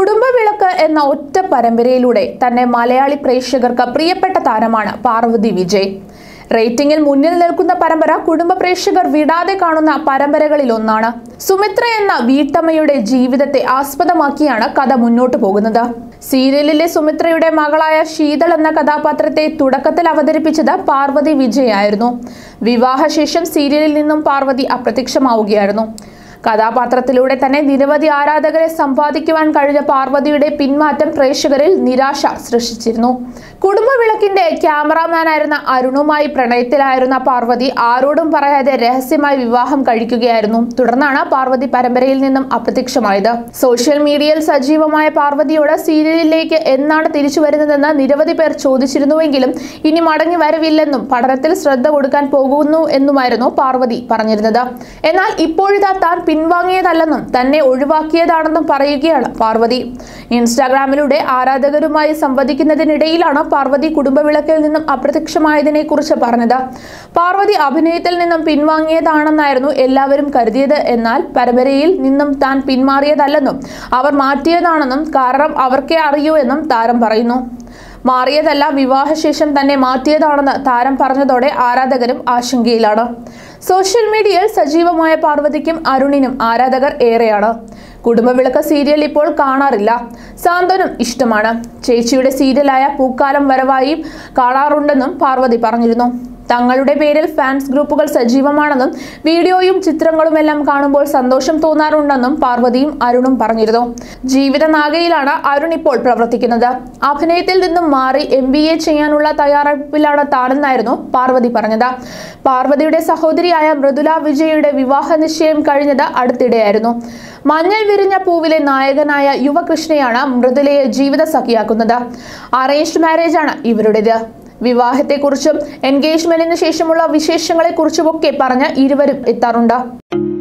കുടുംബവിളക്ക് എന്ന ഒറ്റ പരമ്പരയിലൂടെ തന്നെ മലയാളി പ്രേക്ഷകർക്ക് പ്രിയപ്പെട്ട താരമാണ് പാർവതി വിജയ് റേറ്റിംഗിൽ മുന്നിൽ നിൽക്കുന്ന പരമ്പര കുടുംബ പ്രേക്ഷകർ വിടാതെ കാണുന്ന പരമ്പരകളിൽ ഒന്നാണ് സുമിത്ര എന്ന വീട്ടമ്മയുടെ ജീവിതത്തെ ആസ്പദമാക്കിയാണ് കഥ മുന്നോട്ടു പോകുന്നത് സീരിയലിലെ സുമിത്രയുടെ മകളായ ശീതൾ എന്ന കഥാപാത്രത്തെ തുടക്കത്തിൽ അവതരിപ്പിച്ചത് പാർവതി വിജയ് ആയിരുന്നു വിവാഹശേഷം സീരിയലിൽ നിന്നും പാർവതി അപ്രത്യക്ഷമാവുകയായിരുന്നു കഥാപാത്രത്തിലൂടെ തന്നെ നിരവധി ആരാധകരെ സമ്പാദിക്കുവാൻ കഴിഞ്ഞ പാർവതിയുടെ പിന്മാറ്റം പ്രേക്ഷകരിൽ നിരാശ സൃഷ്ടിച്ചിരുന്നു കുടുംബവിളക്കിന്റെ ക്യാമറാമാനായിരുന്ന അരുണുമായി പ്രണയത്തിലായിരുന്ന പാർവതി ആരോടും പറയാതെ രഹസ്യമായി വിവാഹം കഴിക്കുകയായിരുന്നു തുടർന്നാണ് പാർവതി പരമ്പരയിൽ നിന്നും അപ്രത്യക്ഷമായത് സോഷ്യൽ മീഡിയയിൽ സജീവമായ പാർവതിയോട് സീരിയലിലേക്ക് എന്നാണ് തിരിച്ചു വരുന്നതെന്ന് നിരവധി പേർ ചോദിച്ചിരുന്നുവെങ്കിലും ഇനി മടങ്ങി വരവില്ലെന്നും പഠനത്തിൽ ശ്രദ്ധ കൊടുക്കാൻ പോകുന്നു എന്നുമായിരുന്നു പാർവതി പറഞ്ഞിരുന്നത് എന്നാൽ ഇപ്പോഴിതാ താൻ പിൻവാങ്ങിയതല്ലെന്നും തന്നെ ഒഴിവാക്കിയതാണെന്നും പറയുകയാണ് പാർവതി ഇൻസ്റ്റാഗ്രാമിലൂടെ ആരാധകരുമായി സംവദിക്കുന്നതിനിടയിലാണ് പാർവതി കുടുംബവിളക്കിൽ നിന്നും അപ്രത്യക്ഷമായതിനെ കുറിച്ച് പറഞ്ഞത് പാർവതി അഭിനയത്തിൽ നിന്നും പിൻവാങ്ങിയതാണെന്നായിരുന്നു എല്ലാവരും കരുതിയത് എന്നാൽ പരമ്പരയിൽ നിന്നും താൻ പിന്മാറിയതല്ലെന്നും അവർ മാറ്റിയതാണെന്നും കാരണം അവർക്കേ അറിയൂ എന്നും താരം പറയുന്നു മാറിയതല്ല വിവാഹശേഷം തന്നെ മാറ്റിയതാണെന്ന് താരം പറഞ്ഞതോടെ ആരാധകരും ആശങ്കയിലാണ് സോഷ്യൽ മീഡിയയിൽ സജീവമായ പാർവതിക്കും അരുണിനും ആരാധകർ ഏറെയാണ് കുടുംബവിളക്ക് സീരിയൽ ഇപ്പോൾ കാണാറില്ല സാന്ത്വനം ഇഷ്ടമാണ് ചേച്ചിയുടെ സീരിയലായ പൂക്കാലം വരവായി കാണാറുണ്ടെന്നും പാർവതി പറഞ്ഞിരുന്നു തങ്ങളുടെ പേരിൽ ഫാൻസ് ഗ്രൂപ്പുകൾ സജീവമാണെന്നും വീഡിയോയും ചിത്രങ്ങളുമെല്ലാം കാണുമ്പോൾ സന്തോഷം തോന്നാറുണ്ടെന്നും പാർവതിയും അരുണും പറഞ്ഞിരുന്നു ജീവിത നാഗയിലാണ് അരുൺ ഇപ്പോൾ പ്രവർത്തിക്കുന്നത് അഭിനയത്തിൽ നിന്നും മാറി എം ബി എ ചെയ്യാനുള്ള തയ്യാറെടുപ്പിലാണ് താനെന്നായിരുന്നു പാർവതി പറഞ്ഞത് പാർവതിയുടെ സഹോദരിയായ മൃദുല വിജയയുടെ വിവാഹ നിശ്ചയം കഴിഞ്ഞത് അടുത്തിടെയായിരുന്നു മഞ്ഞൾ വിരിഞ്ഞ പൂവിലെ നായകനായ യുവകൃഷ്ണയാണ് മൃദുലയെ ജീവിത സഖിയാക്കുന്നത് അറേഞ്ച്ഡ് മാരേജാണ് ഇവരുടേത് വിവാഹത്തെക്കുറിച്ചും എൻഗേജ്മെന്റിന് ശേഷമുള്ള വിശേഷങ്ങളെക്കുറിച്ചുമൊക്കെ പറഞ്ഞ് ഇരുവരും എത്താറുണ്ട്